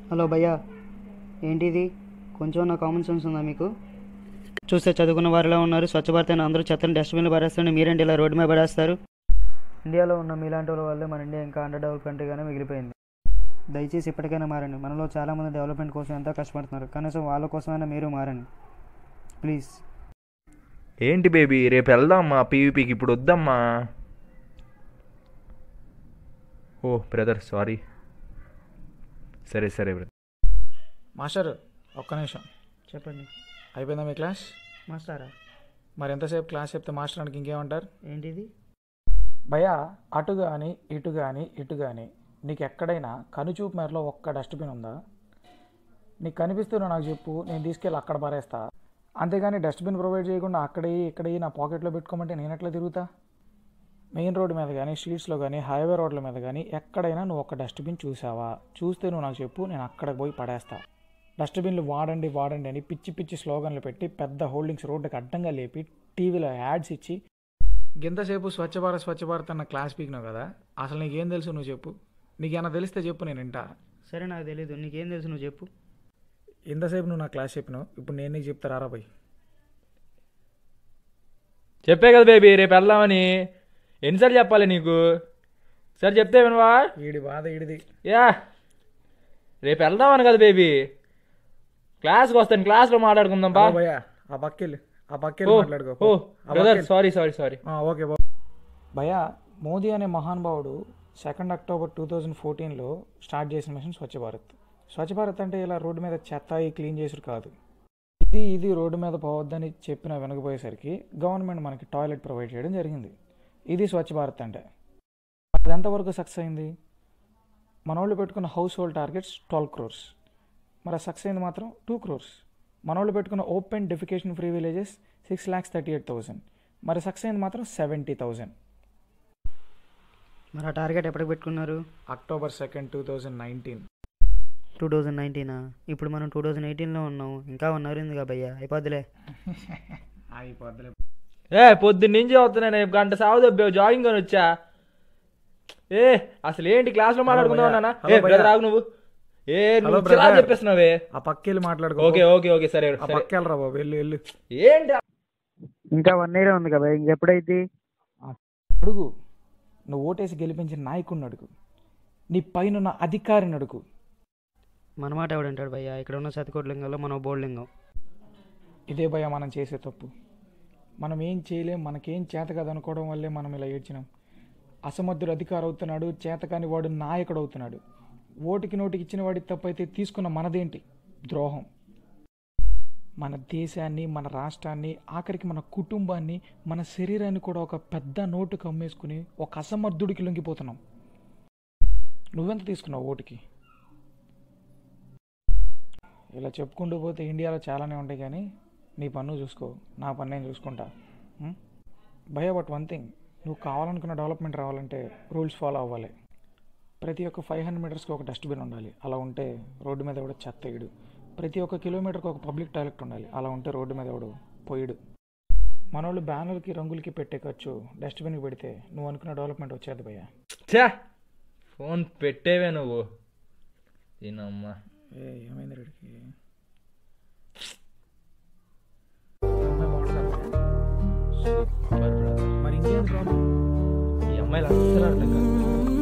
Hello భయ్యా ఏంటిది కొంచెం నా కామన్ సెన్స్ ఉందా మీకు చూస్తే చదువుకున్న వారిలో ఉన్నారు స్వచ్ఛ భారత్ అని అందరూ చెత్తని డస్ట్బిన్లో పడేస్తారు మీరేంటి ఇలా రోడ్డు మీద పడేస్తారు ఇండియాలో ఉన్న మీలాంటి వాళ్ళ వల్లే మన ఇండియా ఇంకా అండర్ డెవలప్ కంట్రీగానే మిగిలిపోయింది దయచేసి ఇప్పటికైనా మారండి మనలో చాలామంది డెవలప్మెంట్ కోసం ఎంతో కష్టపడుతున్నారు కనీసం వాళ్ళ కోసమైనా మీరు మారండి ప్లీజ్ ఏంటి బేబీ రేపు వెళ్దామా పీవీపీకి ఇప్పుడు వద్దమ్మా ఓ బ్రదర్ సారీ సరే సరే బ్రదర్ మాస్టర్ ఒక్క నిమిషం చెప్పండి అయిపోయిందా మీ క్లాస్ మాస్టారా మరి ఎంతసేపు క్లాస్ చెప్తే మాస్టర్ అనకి ఇంకేమంటారు ఏంటిది భయ్యా అటు కానీ ఇటు కానీ ఇటు కానీ నీకు ఎక్కడైనా కనుచూపు మేరలో ఒక్క డస్ట్బిన్ ఉందా నీకు కనిపిస్తున్నా నాకు చెప్పు నేను తీసుకెళ్ళి అక్కడ పారేస్తా అంతేగాని డస్ట్బిన్ ప్రొవైడ్ చేయకుండా అక్కడే ఇక్కడే నా పాకెట్లో పెట్టుకోమంటే నేను ఎట్లా తిరుగుతా మెయిన్ రోడ్డు మీద కానీ స్ట్రీట్స్లో కానీ హైవే రోడ్ల మీద కానీ ఎక్కడైనా నువ్వు ఒక డస్ట్బిన్ చూసావా చూస్తే నువ్వు నాకు చెప్పు నేను అక్కడికి పోయి పడేస్తా డస్ట్బిన్లు వాడండి వాడండి అని పిచ్చి పిచ్చి స్లోగన్లు పెట్టి పెద్ద హోల్డింగ్స్ రోడ్డుకి అడ్డంగా లేపి టీవీలో యాడ్స్ ఇచ్చి ఎంతసేపు స్వచ్ఛ భారత్ స్వచ్ఛ భారత్ అన్న క్లాస్ పీకినావు కదా అసలు నీకేం తెలుసు నువ్వు చెప్పు నీకేమైనా తెలిస్తే చెప్పు నేను వింటా సరే నాకు తెలీదు నీకేం తెలుసు నువ్వు చెప్పు ఎంతసేపు నువ్వు నా క్లాస్ చెప్పినావు ఇప్పుడు నేను నీకు చెప్తా రారా పోయి చెప్పే కదా బేబీ రేపు వెళ్దామని ఎన్నిసార్లు చెప్పాలి నీకు సరే చెప్తే వినవా ఈడి బాధ ఈడిది యా రేపు వెళ్దామని కదా బేబీ క్లాస్కి వస్తాను క్లాస్లో మాట్లాడుకుందాం బా హలో భయ్యా ఆ పక్కెళ్ళి ఆ పక్కెళ్ళి ఓ మాట్లాడుకో ఓ ఆ బ్రదర్ పక్కెళ్ళి. సారీ సారీ సారీ ఆ, ఓకే బా భయ్యా మోదీ అనే మహానుభావుడు సెకండ్ అక్టోబర్ టూ థౌజండ్ ఫోర్టీన్లో స్టార్ట్ చేసిన మిషన్ స్వచ్ఛ భారత్ స్వచ్ఛ భారత్ అంటే ఇలా రోడ్డు మీద చెత్త ఈ క్లీన్ చేసుడు కాదు ఇది ఇది రోడ్డు మీద పోవద్దని చెప్పిన వెనకపోయేసరికి గవర్నమెంట్ మనకి టాయిలెట్ ప్రొవైడ్ చేయడం జరిగింది ఇది స్వచ్ఛ భారత్ అంటే అది ఎంతవరకు సక్సెస్ అయింది మన వాళ్ళు పెట్టుకున్న household targets twelve crores మరి సక్సెస్ అయింది మాత్రం టూ క్రోర్స్ మన వాళ్ళు పెట్టుకున్న open defecation free villages six lakhs thirty eight thousand మరి సక్సెస్ అయింది మాత్రం సెవెంటీ థౌసండ్ మరి ఆ టార్గెట్ ఎప్పటికి పెట్టుకున్నారు October second two thousand nineteen two thousand నైన్టీనా ఇప్పుడు మనం టూ థౌజండ్ ఎయిటీన్లో ఉన్నాం ఇంకా ఉన్నారు ఎందుకు భయ్యా అయిపోద్దిలే అయిపోద్దులే ఏ పొద్దున్న నుంచి వస్తున్నాను రేపు గంట సాగు దొబ్బావు జాగింగ్ అని వచ్చా ఏ అసలు ఏంటి క్లాస్లో మాట్లాడుకుందాం భయ్యా. నాన్న హలో ఏ బ్రదర్ భయ్యా. ఆగు నువ్వు ఏ హలో నువ్వు చిరా బ్రదర్. చెప్పేస్తున్నావే ఆ పక్కెళ్ళి మాట్లాడుకో ఓకే ఓకే ఓకే సరే ఆ సరే పక్కెళ్ళరా బాబు వెళ్ళు వెళ్ళు ఏంటి ఇంకా వన్ ఇయర్ ఉంది కదా ఇంకెప్పుడైతే అడుగు నువ్వు ఓటేసి గెలిపించిన నాయకుడిని అడుగు నీ పైన అధికారిని అడుగు మన మాట ఎవడంటాడు భయ్యా ఇక్కడ ఉన్న సతికోట్లింగంలో మనం బోర్లింగం ఇదే భయ మనం చేసే తప్పు మనం ఏం చేయలేం మనకేం చేత కాదు అనుకోవడం వల్లే మనం ఇలా ఏడ్చినాం అసమర్థుడు అధికారం అవుతున్నాడు చేతకాని వాడు నాయకుడు అవుతున్నాడు ఓటుకి నోటికి ఇచ్చిన వాడి తప్పైతే తీసుకున్న మనదేంటి ద్రోహం మన దేశాన్ని మన రాష్ట్రాన్ని ఆఖరికి మన కుటుంబాన్ని మన శరీరాన్ని కూడా ఒక పెద్ద నోటు కమ్మేసుకుని ఒక అసమర్థుడికి లొంగిపోతున్నాం నువ్వెంత తీసుకున్నావు ఓటుకి ఇలా చెప్పుకుంటూ పోతే ఇండియాలో చాలానే ఉంటాయి కానీ నీ పన్ను చూసుకో నా పని నేను చూసుకుంటా భయ బట్ వన్ థింగ్ నువ్వు కావాలనుకున్న డెవలప్మెంట్ రావాలంటే రూల్స్ ఫాలో అవ్వాలి ప్రతి ఒక్క ఫైవ్ హండ్రెడ్ మీటర్స్కి ఒక డస్ట్బిన్ ఉండాలి అలా ఉంటే రోడ్డు మీద కూడా చెత్త వేయడు ప్రతి ఒక్క కిలోమీటర్కి ఒక పబ్లిక్ టాయిలెట్ ఉండాలి అలా ఉంటే రోడ్డు మీద ఎవడు పోయిడు మనోళ్ళు బ్యానర్కి రంగులకి పెట్టే ఖర్చు డస్ట్బిన్కి పెడితే నువ్వు అనుకున్న డెవలప్మెంట్ వచ్చేది భయ్య ఛా ఫోన్ పెట్టేవే నువ్వు దీనమ్మా ఏ ఏమైంది రెడ్డికి అమ్మాయి మాట్లాడతారా? సూపర్ బ్రదర్ మరి ఇంకేంటి ప్రాబ్లం ఈ అమ్మాయిలు అస్సలు అర్థం కాదు